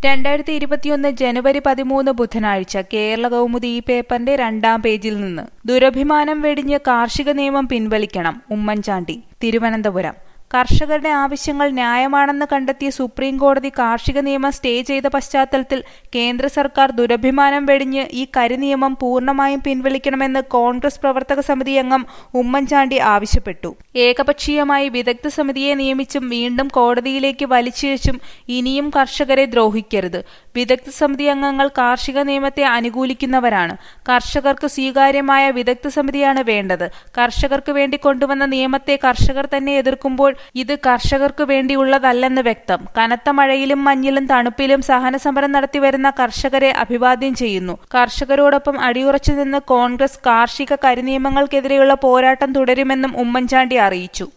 രണ്ടായിരത്തി ഇരുപത്തിയൊന്ന് ജനുവരി പതിമൂന്ന് ബുധനാഴ്ച കേരള കൗമുദി ഈ പേപ്പറിന്റെ രണ്ടാം പേജിൽ നിന്ന് ദുരഭിമാനം വെടിഞ്ഞ് കാർഷിക നിയമം പിൻവലിക്കണം ഉമ്മൻചാണ്ടി തിരുവനന്തപുരം കർഷകരുടെ ആവശ്യങ്ങൾ ന്യായമാണെന്ന് കണ്ടെത്തിയ സുപ്രീം കോടതി കാർഷിക നിയമം സ്റ്റേ ചെയ്ത പശ്ചാത്തലത്തിൽ കേന്ദ്ര സർക്കാർ ദുരഭിമാനം വെടിഞ്ഞ് ഈ കരിനിയമം പൂർണ്ണമായും പിൻവലിക്കണമെന്ന് കോൺഗ്രസ് പ്രവർത്തക സമിതി അംഗം ഉമ്മൻചാണ്ടി ആവശ്യപ്പെട്ടു ഏകപക്ഷീയമായി വിദഗ്ധ സമിതിയെ നിയമിച്ചും വീണ്ടും കോടതിയിലേക്ക് വലിച്ചിഴച്ചും ഇനിയും കർഷകരെ ദ്രോഹിക്കരുത് വിദഗ്ധ സമിതി അംഗങ്ങൾ കാർഷിക നിയമത്തെ അനുകൂലിക്കുന്നവരാണ് കർഷകർക്ക് സ്വീകാര്യമായ വിദഗ്ധ സമിതിയാണ് വേണ്ടത് കർഷകർക്ക് വേണ്ടി കൊണ്ടുവന്ന നിയമത്തെ കർഷകർ തന്നെ എതിർക്കുമ്പോൾ ഇത് കർഷകർക്ക് വേണ്ടിയുള്ളതല്ലെന്ന് വ്യക്തം കനത്ത മഴയിലും മഞ്ഞിലും തണുപ്പിലും സഹനസമരം നടത്തിവരുന്ന കർഷകരെ അഭിവാദ്യം ചെയ്യുന്നു കർഷകരോടൊപ്പം അടിയുറച്ചു നിന്ന് കോൺഗ്രസ് കാർഷിക കരിനിയമങ്ങൾക്കെതിരെയുള്ള പോരാട്ടം തുടരുമെന്നും ഉമ്മൻചാണ്ടി അറിയിച്ചു